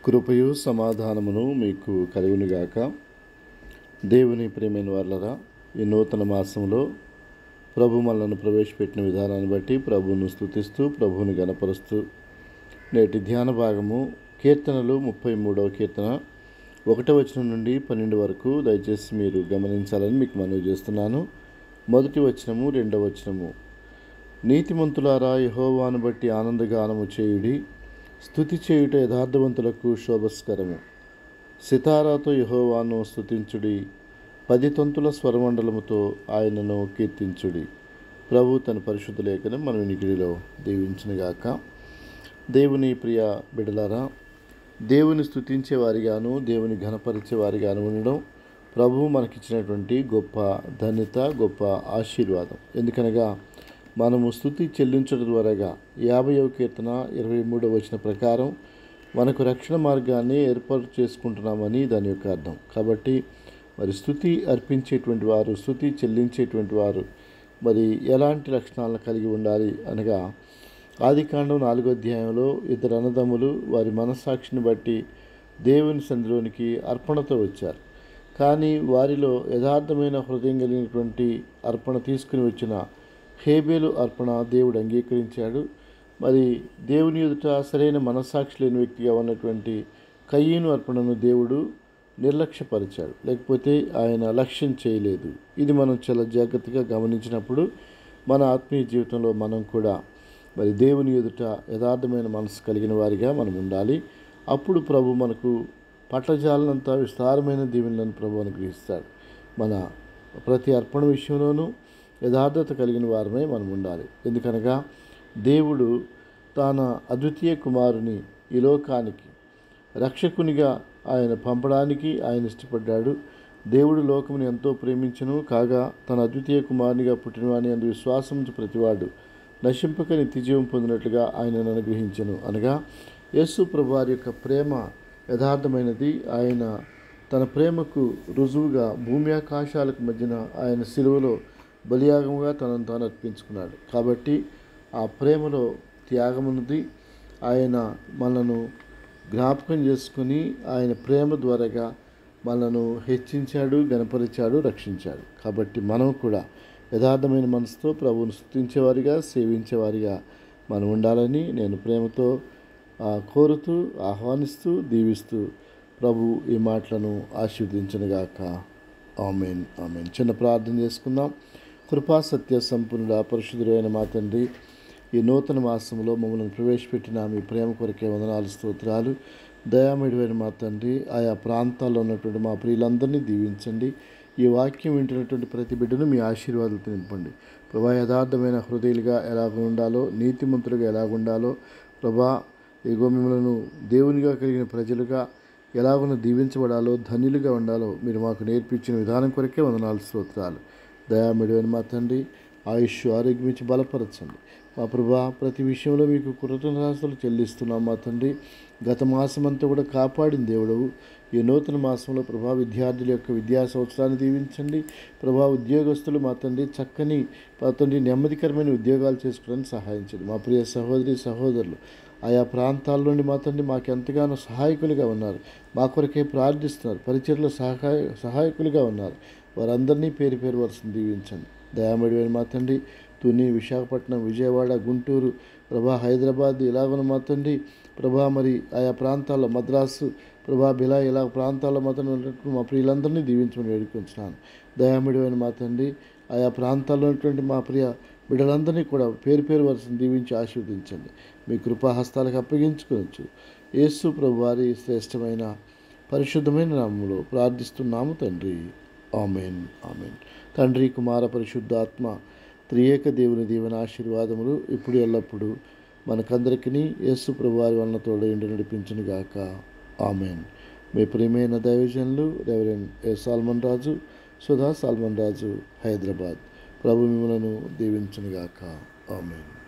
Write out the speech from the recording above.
కృపయు సమాధానమును మీకు కలుగునుగాక దేవుని ప్రేమైన వాళ్ళరా ఈ నూతన మాసంలో ప్రభు మనల్ని ప్రవేశపెట్టిన విధానాన్ని బట్టి ప్రభువును స్తుతిస్తూ ప్రభువుని గణపరుస్తూ నేటి ధ్యాన భాగము కీర్తనలు ముప్పై మూడవ కీర్తన ఒకటో వచనం నుండి పన్నెండు వరకు దయచేసి మీరు గమనించాలని మీకు మనవి చేస్తున్నాను మొదటి వచనము రెండవ వచనము నీతిమంతులారా యహోవాను బట్టి ఆనందగానము చేయుడి స్థుతి చేయుట యథార్థవంతులకు శోభస్కరము సితారాతో యహోవాను స్తుతించుడి పది తంతుల స్వరమండలముతో ఆయనను కీర్తించుడి ప్రభు తన పరిశుద్ధ లేఖనం మన వినికిడిలో దీవించినగాక దేవుని ప్రియ బిడలారా దేవుని స్తుతించే వారిగాను దేవుని ఘనపరిచే వారిగాను ఉండడం ప్రభువు మనకిచ్చినటువంటి గొప్ప ధన్యత గొప్ప ఆశీర్వాదం ఎందుకనగా మనము స్థుతి చెల్లించడం ద్వారాగా యాభైవ కీర్తన ఇరవై మూడవ వచ్చిన ప్రకారం మనకు రక్షణ మార్గాన్ని ఏర్పాటు చేసుకుంటున్నామని దాని యొక్క అర్థం కాబట్టి మరి స్థుతి అర్పించేటువంటి వారు స్థుతి చెల్లించేటువంటి వారు మరి ఎలాంటి లక్షణాలను కలిగి ఉండాలి అనగా ఆదికాండం నాలుగో అధ్యాయంలో ఇద్దరు అన్నదమ్ములు వారి మనస్సాక్షిని బట్టి దేవుని సంధిలోనికి అర్పణతో వచ్చారు కానీ వారిలో యథార్థమైన హృదయం కలిగినటువంటి అర్పణ తీసుకుని వచ్చిన హేబేలు అర్పణ దేవుడు అంగీకరించాడు మరి దేవుని ఎదుట సరైన మనస్సాక్షి లేని వ్యక్తిగా ఉన్నటువంటి కయ్యను అర్పణను దేవుడు నిర్లక్ష్యపరిచాడు లేకపోతే ఆయన లక్ష్యం చేయలేదు ఇది మనం చాలా జాగ్రత్తగా గమనించినప్పుడు మన ఆత్మీయ జీవితంలో మనం కూడా మరి దేవుని ఎదుట యథార్థమైన మనసు కలిగిన వారిగా మనం ఉండాలి అప్పుడు ప్రభు మనకు పట్టజాలనంతా విస్తారమైన దీవెనలను ప్రభు అనుగ్రహిస్తాడు మన ప్రతి అర్పణ విషయంలోనూ యథార్థత కలిగిన వారమే మనం ఉండాలి ఎందుకనగా దేవుడు తన అద్వితీయ కుమారుని ఈ లోకానికి రక్షకునిగా ఆయన పంపడానికి ఆయన ఇష్టపడ్డాడు దేవుడు లోకముని ఎంతో ప్రేమించను కాగా తన అద్వితీయ కుమారునిగా పుట్టినవాని అందు విశ్వాసం ప్రతివాడు నశింపక నిత్యజీవం పొందినట్లుగా ఆయనను అనుగ్రహించను అనగా యేసు ప్రభు వారి యొక్క ప్రేమ యథార్థమైనది ఆయన తన ప్రేమకు రుజువుగా భూమి ఆకాశాలకు మధ్యన ఆయన సిలువలో బలియాగముగా తనను తాను అర్పించుకున్నాడు కాబట్టి ఆ ప్రేమలో త్యాగమున్నది ఆయన మనను జ్ఞాపకం చేసుకుని ఆయన ప్రేమ ద్వారాగా మనను హెచ్చించాడు గణపరిచాడు రక్షించాడు కాబట్టి మనం కూడా యథార్థమైన మనసుతో ప్రభువును స్థుతించేవారిగా సేవించేవారిగా మనం ఉండాలని నేను ప్రేమతో కోరుతూ ఆహ్వానిస్తూ దీవిస్తూ ప్రభు ఈ మాటలను ఆశీర్వదించనుగాక ఆమెన్ ఆమెన్ చిన్న ప్రార్థన చేసుకుందాం కృపా సత్య సంపన్నుడ పరిశుద్ధుడైన మా తండ్రి ఈ నూతన మాసంలో మమ్మల్ని ప్రవేశపెట్టిన మీ ప్రేమ కొరకే వందనాలు స్తోత్రాలు దయామడివైన మా తండ్రి ఆయా ప్రాంతాల్లో ఉన్నటువంటి మా ప్రియులందరినీ దీవించండి ఈ వాక్యం వింటున్నటువంటి ప్రతి బిడ్డను మీ ఆశీర్వాదాలతో నింపండి ప్రభా యథార్థమైన హృదయులుగా ఎలాగ ఉండాలో నీతిమంతులుగా ఎలాగ ఉండాలో ప్రభా ఇగో మిమ్మల్ని దేవునిగా కలిగిన ప్రజలుగా ఎలాగున దీవించబడాలో ధన్యులుగా ఉండాలో మీరు మాకు నేర్పించిన విధానం కొరకే వందనాలు స్తోత్రాలు దయామిడివైన మా తండ్రి ఆయుష్ ఆరోగ్యం ఇచ్చి బలపరచండి మా ప్రభా ప్రతి విషయంలో మీకు కృతజ్ఞతలు చెల్లిస్తున్నాం మా తండ్రి గత మాసం అంతా కూడా కాపాడిన దేవుడవు ఈ నూతన మాసంలో ప్రభా విద్యార్థుల యొక్క విద్యా సంవత్సరాన్ని దీవించండి ప్రభా ఉద్యోగస్తులు మా తండ్రి చక్కని మా తండ్రి నెమ్మదికరమైన ఉద్యోగాలు చేసుకోవడానికి సహాయించండి మా ప్రియ సహోదరి సహోదరులు ఆయా ప్రాంతాల నుండి మా తండ్రి మాకు ఎంతగానో సహాయకులుగా ఉన్నారు మా కొరకే ప్రార్థిస్తున్నారు పరిచయలో సహాయ సహాయకులుగా ఉన్నారు వారందరినీ పేరు పేరు వరుసను దీవించండి దయామడివైన మా తండ్రి తుని విశాఖపట్నం విజయవాడ గుంటూరు ప్రభా హైదరాబాద్ ఇలాగన మా తండ్రి ప్రభా మరి ఆయా ప్రాంతాల్లో మద్రాసు ప్రభా బిలా ఇలా ప్రాంతాల్లో మా తండ్రి ఉన్నటువంటి మా ప్రియులందరినీ దీవించమని వేడుకుంటున్నాను దయామిడివైన మా తండ్రి ఆయా ప్రాంతాల్లో ఉన్నటువంటి మా ప్రియ బిడ్డలందరినీ కూడా పేరు పేరు వరుసను దీవించి ఆశీర్వదించండి మీ కృపాహస్తాలకు అప్పగించుకోవచ్చు యేసు ప్రభు వారి శ్రేష్టమైన పరిశుద్ధమైన నామంలో ప్రార్థిస్తున్నాము తండ్రి ఆమెన్ ఆమెన్ తండ్రి కుమార పరిశుద్ధాత్మ త్రియేక దేవుని దీవెన ఆశీర్వాదములు ఇప్పుడు ఎల్లప్పుడూ మనకందరికీ యేసు ప్రభు వారి వలన తోడైండి నడిపించును గాక ఆమెన్ మీ ప్రియమైన దైవజనులు reverend A Solomon Raju Sudha Solomon Raju Hyderabad ప్రభు మిమ్మలను దీవించునుగాక ఆమెన్